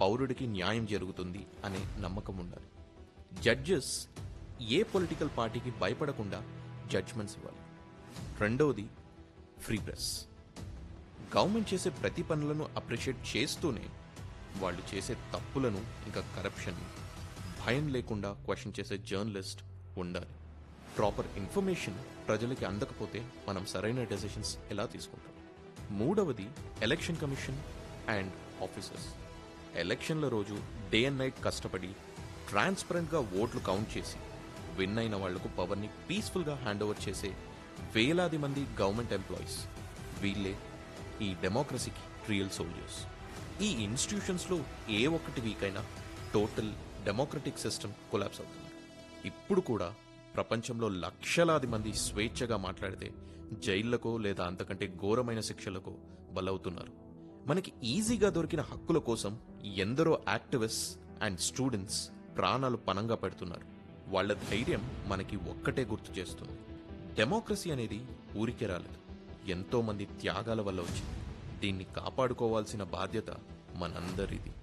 పౌరుడికి న్యాయం జరుగుతుంది అనే నమ్మకం ఉండాలి జడ్జెస్ ఏ పొలిటికల్ పార్టీకి భయపడకుండా జడ్జ్మెంట్స్ ఇవ్వాలి రెండవది ఫ్రీ ప్రెస్ గవర్నమెంట్ చేసే ప్రతి పనులను అప్రిషియేట్ చేస్తూనే వాళ్ళు చేసే తప్పులను ఇంకా కరప్షన్ భయం లేకుండా క్వశ్చన్ చేసే జర్నలిస్ట్ ఉండాలి ప్రాపర్ ఇన్ఫర్మేషన్ ప్రజలకి అందకపోతే మనం సరైన డెసిషన్స్ ఎలా తీసుకుంటాం మూడవది ఎలక్షన్ కమిషన్ అండ్ ఆఫీసర్స్ ఎలక్షన్ల రోజు డే అండ్ నైట్ కష్టపడి ట్రాన్స్పరెంట్గా ఓట్లు కౌంట్ చేసి విన్ అయిన వాళ్లకు పవర్ని పీస్ఫుల్గా హ్యాండ్ ఓవర్ చేసే వేలాది మంది గవర్నమెంట్ ఎంప్లాయీస్ వీళ్ళే ఈ డెమోక్రసీకి రియల్ సోల్జర్స్ ఈ ఇన్స్టిట్యూషన్స్లో ఏ ఒక్కటి వీక్ అయినా టోటల్ డెమోక్రటిక్ సిస్టమ్ కొలాప్స్ అవుతుంది ఇప్పుడు కూడా ప్రపంచంలో లక్షలాది మంది స్వేచ్ఛగా మాట్లాడితే జైళ్లకో లేదా అంతకంటే ఘోరమైన శిక్షలకో బలవుతున్నారు మనకి ఈజీగా దొరికిన హక్కుల కోసం ఎందరో యాక్టివిస్ట్స్ అండ్ స్టూడెంట్స్ ప్రాణాలు పనంగా పెడుతున్నారు వాళ్ళ ధైర్యం మనకి ఒక్కటే గుర్తు చేస్తుంది డెమోక్రసీ అనేది ఊరికే రాలేదు ఎంతో మంది త్యాగాల వల్ల వచ్చింది దీన్ని కాపాడుకోవాల్సిన బాధ్యత మనందరిది